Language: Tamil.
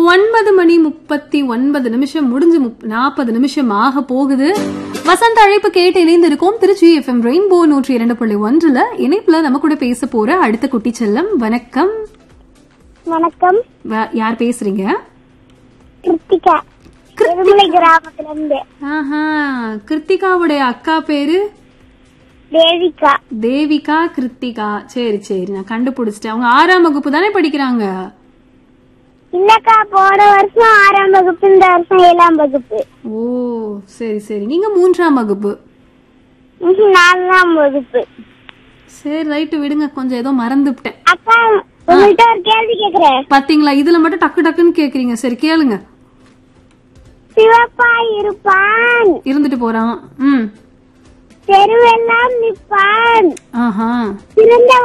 ஒன்பது மணி முப்பத்தி ஒன்பது நிமிஷம் முடிஞ்சு நாற்பது நிமிஷம் ஆக போகுது வசந்த அழைப்பு கேட்டு இணைந்திருக்கோம் திருச்சி எஃப்எம் ரெயின்போ நூற்றி இரண்டு புள்ளி ஒன்றுல இணைப்புல நம்ம கூட பேச போற அடுத்த குட்டி செல்லம் வணக்கம் வணக்கம் வ- யார் பேசுறீங்க கிருத்திகா திருமலை கிராமத்துல இருந்து ஆஹா கிருத்திகாவுடைய அக்கா பேரு தேவிகா தேவிகா கிருத்திகா சரி சரி நான் கண்டுபிடிச்சிட்டேன் அவங்க ஆறாம் வகுப்பு தானே படிக்கிறாங்க இல்லக்கா போன வருஷம் ஆறாம் வகுப்பு இந்த வருஷம் ஏழாம் வகுப்பு ஓ சரி சரி நீங்க மூன்றாம் வகுப்பு ம்ஹும், நாலாம் வகுப்பு சரி ரைட்டு விடுங்க கொஞ்சம் ஏதோ மறந்துவிட்டேன் அக்கா உங்கள்கிட்ட ஒரு கேள்வி கேக்குறேன் பாத்தீங்களா இதுல மட்டும் டக்கு டக்குன்னு கேக்குறீங்க சரி கேளுங்க சிவப்பா இருப்பான் இருந்துட்டு போறான் ம் தெருவெல்லாம் நிற்பான் ஆஹா சிறந்த